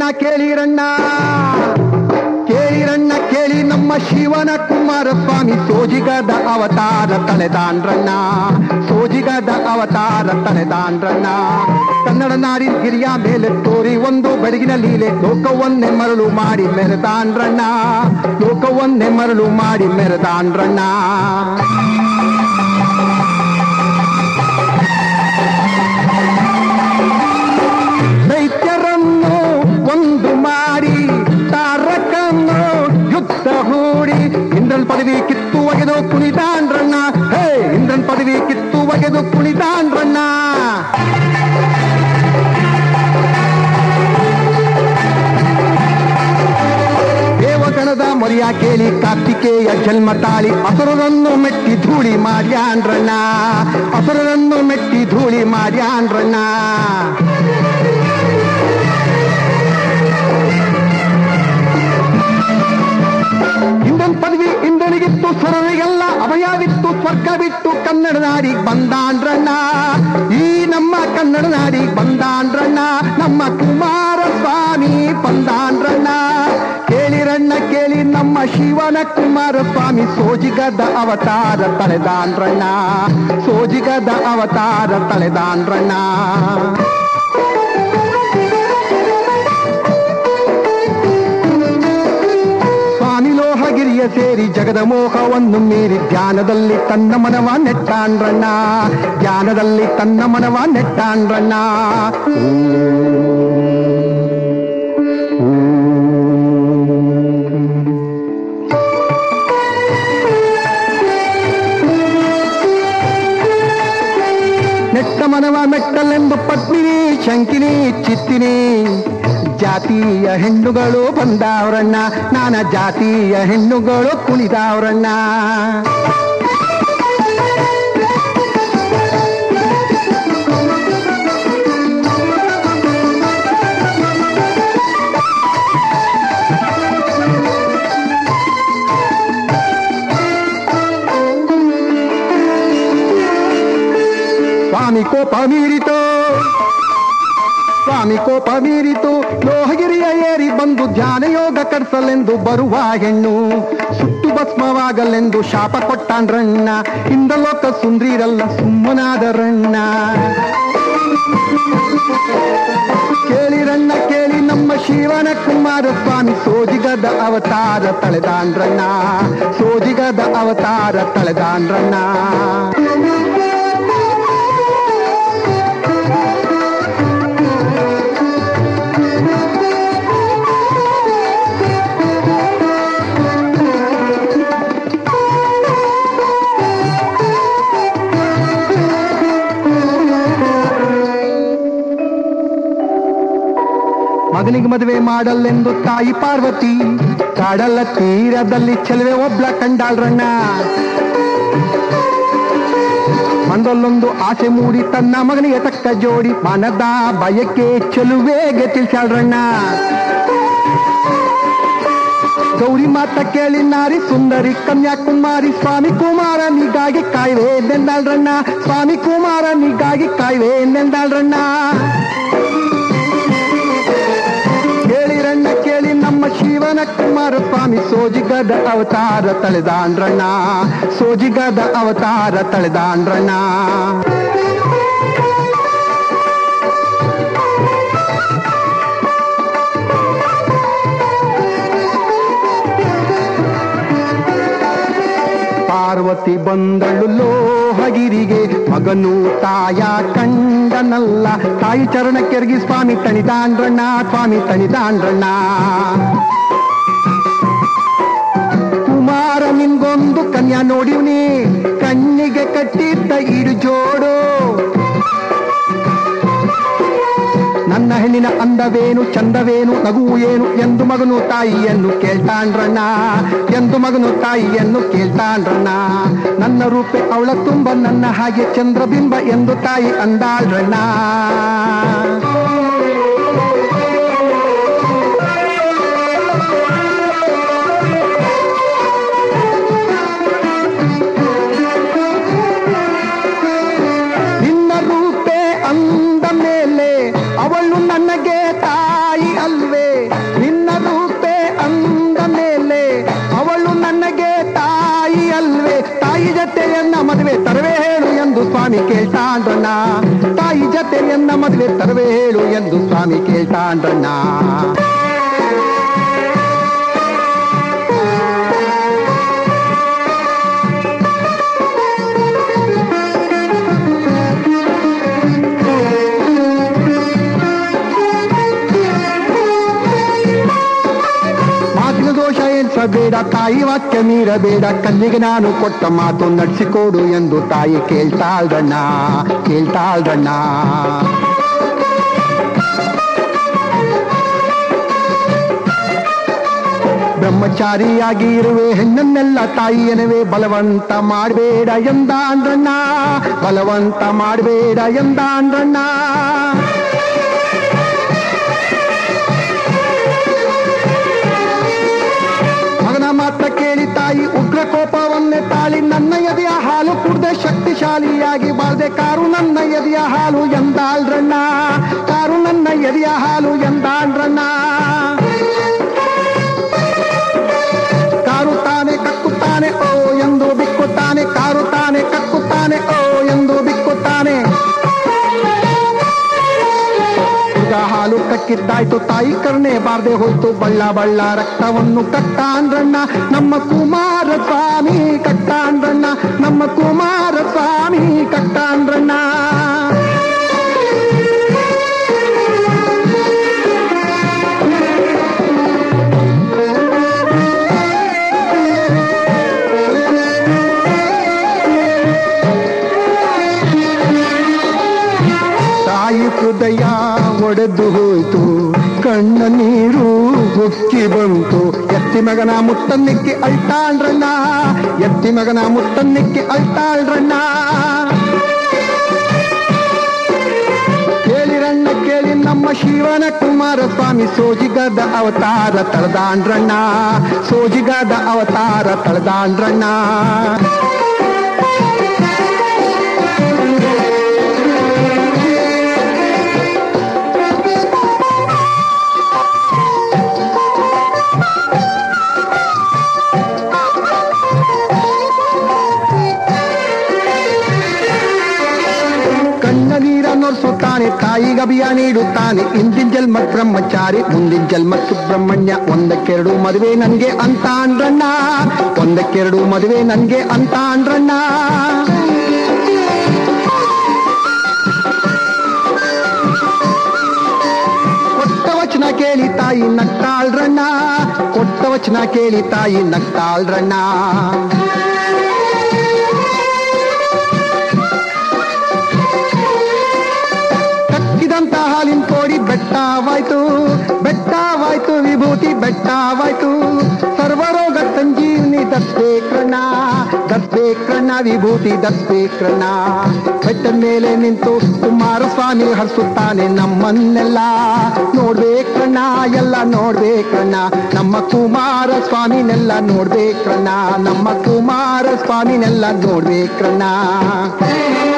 ಕೇಳಿರಣ್ಣ ಕೇಳಿರಣ್ಣ ಕೇಳಿ ನಮ್ಮ ಶಿವನ ಕುಮಾರಸ್ವಾಮಿ ಸೋಜಿಗದ ಅವತಾರ ತಳೆದಾಂಡ್ರಣ್ಣ ಸೋಜಿಗದ ಅವತಾರ ತಳೆದಾಂಡ್ರಣ್ಣ ಕನ್ನಡ ನಾಡಿನ ಹಿರಿಯ ಮೇಲೆ ತೋರಿ ಒಂದು ಬೆಳಗಿನ ಲೀಲೆ ಲೋಕವನ್ನೇ ಮರಳು ಮಾಡಿ ಮೆರೆದಾಂಡ್ರಣ್ಣ ಲೋಕವನ್ನೇ ಮರಳು ಮಾಡಿ ಮೆರೆದಾಂಡ್ರಣ್ಣ ದೈತ್ಯರನ್ನು ಒಂದು ಮಾಡಿ ತಾರಕನ್ನು ಯುದ್ಧ ಹೂಡಿ ಇಂದ್ರನ್ ಪದವಿ ಕಿತ್ತು ಒಗೆದು ಕುಣಿದಾಂಡ್ರಣ್ಣ ಹೇ ಇಂದ್ರನ್ ಪದವಿ ಕಿತ್ತು ಒಗೆದು ಕುಣಿದಾಂಡ್ರಣ್ಣ ದೇವಗಣದ ಮೊರಿಯ ಕೇಳಿ ಕಾರ್ತಿಕೇಯ ಜನ್ಮ ತಾಳಿ ಅಸುರರನ್ನು ಮೆಟ್ಟಿ ಧೂಳಿ ಮಾಡ್ಯಾಂಡ್ರಣ್ಣ ಅಸುರರನ್ನು ಮೆಟ್ಟಿ ಧೂಳಿ ಮಾಡ್ಯಾಂಡ್ರಣ್ಣ ಇಂದನ್ ಪದವಿ ಇಂದನಿಗಿತ್ತು ಸುರರಿಗೆಲ್ಲ ಅಭಯವಿತ್ತು ಸ್ವರ್ಗ ಬಿಟ್ಟು ಕನ್ನಡ ನಾಡಿಗೆ ಬಂದಾಂಡ್ರಣ್ಣ ಈ ನಮ್ಮ ಕನ್ನಡ ನಾಡಿಗೆ ಬಂದಾಂಡ್ರಣ್ಣ ನಮ್ಮ ಕುಮಾರಸ್ವಾಮಿ ಬಂದಾಂಡ್ರಣ್ಣ ಕೇಳಿರಣ್ಣ ಕೇಳಿ ನಮ್ಮ ಶಿವನ ಕುಮಾರಸ್ವಾಮಿ ಸೋಜಿಗದ ಅವತಾರ ತಳೆದಾಂಡ್ರಣ್ಣ ಸೋಜಿಗದ ಅವತಾರ ತಳೆದಾಂಡ್ರಣ್ಣ ಸ್ವಾಮಿ ಲೋಹಗಿರಿಯ ಸೇರಿ ಜಗದ ಮೋಹವನ್ನು ಮೀರಿ ಧ್ಯಾನದಲ್ಲಿ ತನ್ನ ಮನವ ನೆಟ್ಟಾಂಡ್ರಣ್ಣ ಧ್ಯಾನದಲ್ಲಿ ತನ್ನ ಮನವ ನೆಟ್ಟಾಂಡ್ರಣ್ಣ ನೆಟ್ಟ ಮನವ ಮೆಟ್ಟಲೆಂದು ಪದ್ಮಿನಿ ಶಂಕಿನಿ ಚಿತ್ತಿನಿ ಜಾತಿಯ ಹೆಣ್ಣುಗಳು ಬಂದಾವ್ರಣ್ಣ ನಾನ ಜಾತಿಯ ಹೆಣ್ಣುಗಳು ಕುಣಿದಾವ್ರಣ್ಣ ಸ್ವಾಮಿ ಕೋಪ ಮೀರಿತು ಸ್ವಾಮಿ ಕೋಪ ಮೀರಿತು ಲೋಹಗಿರಿಯ ಏರಿ ಬಂದು ಧ್ಯಾನ ಯೋಗ ಕಟ್ಸಲೆಂದು ಬರುವ ಹೆಣ್ಣು ಸುಟ್ಟು ಭಸ್ಮವಾಗಲೆಂದು ಶಾಪ ಕೊಟ್ಟಾಂಡ್ರಣ್ಣ ಇಂದಲೋಕ ಸುಂದ್ರಿರಲ್ಲ ಸುಮ್ಮನಾದರಣ್ಣ ಕೇಳಿರಣ್ಣ ಕೇಳಿ ನಮ್ಮ ಶಿವನ ಕುಮಾರಸ್ವಾಮಿ ಸೋಜಿಗದ ಅವತಾರ ತಳೆದಾಂಡ್ರಣ್ಣ ಸೋಜಿಗದ ಅವತಾರ ತಳೆದಾಂಡ್ರಣ್ಣ ಮಗನಿಗೆ ಮದುವೆ ಮಾಡಲೆಂದು ತಾಯಿ ಪಾರ್ವತಿ ಕಾಡಲ ತೀರದಲ್ಲಿ ಚೆಲುವೆ ಒಬ್ಳ ಕಂಡಾಳ್ರಣ್ಣ ಮಂದಲ್ಲೊಂದು ಆಸೆ ಮೂಡಿ ತನ್ನ ಮಗನಿಗೆ ತಕ್ಕ ಜೋಡಿ ಮನದ ಬಯಕೆ ಚೆಲುವೆಗೆ ತಿಳಿಸಾಳ್ರಣ್ಣ ಗೌರಿ ಮಾತ ಕೇಳಿ ನಾರಿ ಸುಂದರಿ ಕನ್ಯಾಕುಮಾರಿ ಸ್ವಾಮಿ ಕುಮಾರನಿಗಾಗಿ ಕಾಯ್ವೆ ನೆಂದಾಳ್ರಣ್ಣ ಸ್ವಾಮಿ ಕುಮಾರನಿಗಾಗಿ ಕಾಯ್ವೆ ನೆಂದಾಳ್ರಣ್ಣ ಕೇಳಿರಣ್ಣ ಕೇಳಿ ನಮ್ಮ ಶಿವನ ಕುಮಾರಸ್ವಾಮಿ ಸೋಜಿಗದ ಅವತಾರ ತಳೆದಾಂಡ್ರಣ್ಣ ಸೋಜಿಗದ ಅವತಾರ ತಳೆದಾಂಡ್ರಣ್ಣ ಪಾರ್ವತಿ ಬಂದಳು ಲೋಹಗಿರಿಗೆ ಮಗನು ತಾಯ ಕಂಡನಲ್ಲ ತಾಯಿ ಚರಣಕ್ಕೆರಗಿ ಸ್ವಾಮಿ ತಣಿದಾಂಡ್ರಣ್ಣ ಸ್ವಾಮಿ ತಣಿದಾಂಡ್ರಣ್ಣ ಕುಮಾರ ನಿನ್ಗೊಂದು ಕನ್ಯಾ ನೋಡಿವ್ನಿ ಕಣ್ಣಿಗೆ ಕಟ್ಟಿದ್ದ ಇರು ಜೋಡು ನನ್ನ ಹೆಣ್ಣಿನ ಅಂದವೇನು ಚಂದವೇನು ನಗು ಏನು ಎಂದು ಮಗನು ತಾಯಿಯನ್ನು ಕೇಳ್ತಾಂಡ್ರಣ್ಣ ಎಂದು ಮಗನು ತಾಯಿಯನ್ನು ಕೇಳ್ತಾಂಡ್ರಣ್ಣ ನನ್ನ ರೂಪೆ ಅವಳ ತುಂಬ ನನ್ನ ಹಾಗೆ ಚಂದ್ರಬಿಂಬ ಎಂದು ತಾಯಿ ಅಂದಾಳ್ರಣ್ಣ ನಿನ್ನ ರೂಪೆ ಅಂದ ಮೇಲೆ ಅವಳು ನನಗೆ ತಾಯಿ ಅಲ್ವೇ ಸ್ವಾಮಿ ಕೇಳ್ತಾಂಡ್ರಣ್ಣ ತಾಯಿ ಜೊತೆ ಎನ್ನ ಮದುವೆ ತರವೇ ಹೇಳು ಎಂದು ಸ್ವಾಮಿ ಕೇಳ್ತಾಂಡ್ರಣ್ಣ ಮಾತಿನ ದೋಷ ಎನ್ಸಬೇಡ ತಾಯಿ ವಾಕ್ಯ ಮೀರಬೇಡ ಕಣ್ಣಿಗೆ ನಾನು ಕೊಟ್ಟ ಮಾತು ನಡೆಸಿಕೊಡು ಎಂದು ತಾಯಿ ಕೇಳ್ತಾಳ್ದಣ್ಣ ಕೇಳ್ತಾಳ್ದಣ್ಣ ಬ್ರಹ್ಮಚಾರಿಯಾಗಿ ಇರುವೆ ಹೆಣ್ಣನ್ನೆಲ್ಲ ತಾಯಿಯನವೇ ಬಲವಂತ ಮಾಡಬೇಡ ಎಂದ ಅಂದ್ರಣ್ಣ ಬಲವಂತ ಮಾಡಬೇಡ ಎಂದ ಅಂದ್ರಣ್ಣ ಮಗನ ಮಾತ್ರ ಕೇಳಿ ತಾಯಿ ಉಗ್ರ ಕೋಪವನ್ನೇ ತಾಳಿ ನನ್ನ ಎದೆಯ ಹಾಲು ಕುಡ್ದೆ ಶಕ್ತಿಶಾಲಿಯಾಗಿ ಬಾಳ್ದೆ ಕಾರು ನನ್ನ ಎದೆಯ ಹಾಲು ಎಂದಾಳ್ರಣ್ಣ ಕಾರು ನನ್ನ ಎದೆಯ ಹಾಲು ಎಂದಾಳ್ರಣ್ಣ ಕಾರುತ್ತಾನೆ ಕಕ್ಕುತ್ತಾನೆ ಓ ಎಂದು ಬಿಕ್ಕುತ್ತಾನೆ ಕಾರುತ್ತಾನೆ ಕಕ್ಕುತ್ತಾನೆ ಓ ಎಂದು ಬಿಕ್ಕುತ್ತಾನೆ ಹುಡುಗ ಹಾಲು ಕಕ್ಕಿದ್ದಾಯ್ತು ತಾಯಿ ಕರ್ಣೆ ಬಾರ್ದೆ ಹೋಯ್ತು ಬಳ್ಳ ಬಳ್ಳ ರಕ್ತವನ್ನು ಕಟ್ಟಾಂಡ್ರಣ್ಣ ನಮ್ಮ ಕುಮಾರ ಸ್ವಾಮಿ ಕಟ್ಟಾಂಡ್ರಣ್ಣ ನಮ್ಮ ಕುಮಾರ ಸ್ವಾಮಿ ಕಟ್ಟಾಂಡ್ರಣ್ಣ ತಾಯಿ ಹೃದಯ ಒಡೆದು ಹೋಯ್ತು ಕಣ್ಣ ನೀರು ಉಕ್ಕಿ ಬಂತು ಎತ್ತಿ ಮಗನ ಮುತ್ತನ್ನಿಕ್ಕಿ ಅಳ್ತಾಳ್ರಣ್ಣ ಎತ್ತಿ ಮಗನ ಮುತ್ತನ್ನಿಕ್ಕಿ ಅಳ್ತಾಳ್ರಣ್ಣ ಕೇಳಿರಣ್ಣ ಕೇಳಿ ನಮ್ಮ ಶಿವನ ಕುಮಾರ ಸ್ವಾಮಿ ಸೋಜಿಗದ ಅವತಾರ ತಳದಾಂಡ್ರಣ್ಣ ಸೋಜಿಗದ ಅವತಾರ ತಳದಾಂಡ್ರಣ್ಣ ಕಣ್ಣ ನೀರ ನೋಡ್ಸುತ್ತಾನೆ ತಾಯಿಗೆ ಅಭಿಯ ನೀಡುತ್ತಾನೆ ಇಂದಿನ ಜನ್ಮ ಬ್ರಹ್ಮಚಾರಿ ಮುಂದಿನ ಜನ್ಮ ಸುಬ್ರಹ್ಮಣ್ಯ ಒಂದಕ್ಕೆರಡು ಮದುವೆ ನನ್ಗೆ ಅಂತ ಅಂದ್ರಣ್ಣ ಒಂದಕ್ಕೆರಡು ಮದುವೆ ನನ್ಗೆ ಅಂತ ಅಂದ್ರಣ್ಣ ಕೊಟ್ಟ ವಚನ ಕೇಳಿ ತಾಯಿ ನಗ್ತಾಳ್ರಣ್ಣ ಕೊಟ್ಟ ವಚನ ಕೇಳಿ ತಾಯಿ ನಗ್ತಾಳ್ರಣ್ಣ ಕಕ್ಕಿದಂತ ಹಾಲಿನ ಕೋಡಿ ಬೆಟ್ಟವಾಯ್ತು ಬೆಟ್ಟವಾಯ್ತು ವಿಭೂತಿ ಬೆಟ್ಟವಾಯ್ತು ಸರ್ವರೋಗ ಸಂಜೀವನಿ ದರ್ಬೇಕಣ್ಣ ದರ್ಬೇಕಣ್ಣ ವಿಭೂತಿ ದರ್ಬೇಕಣ್ಣ ಬೆಟ್ಟದ ಮೇಲೆ ನಿಂತು ಕುಮಾರಸ್ವಾಮಿ ಹರಿಸುತ್ತಾನೆ ನಮ್ಮನ್ನೆಲ್ಲ ನೋಡ್ಬೇಕಣ್ಣ ಎಲ್ಲ ನೋಡ್ಬೇಕಣ್ಣ ನಮ್ಮ ಕುಮಾರ ಸ್ವಾಮಿನೆಲ್ಲ ನೋಡ್ಬೇಕಣ್ಣ ನಮ್ಮ ಕುಮಾರ ಸ್ವಾಮಿನೆಲ್ಲ ನೋಡ್ಬೇಕಣ್ಣ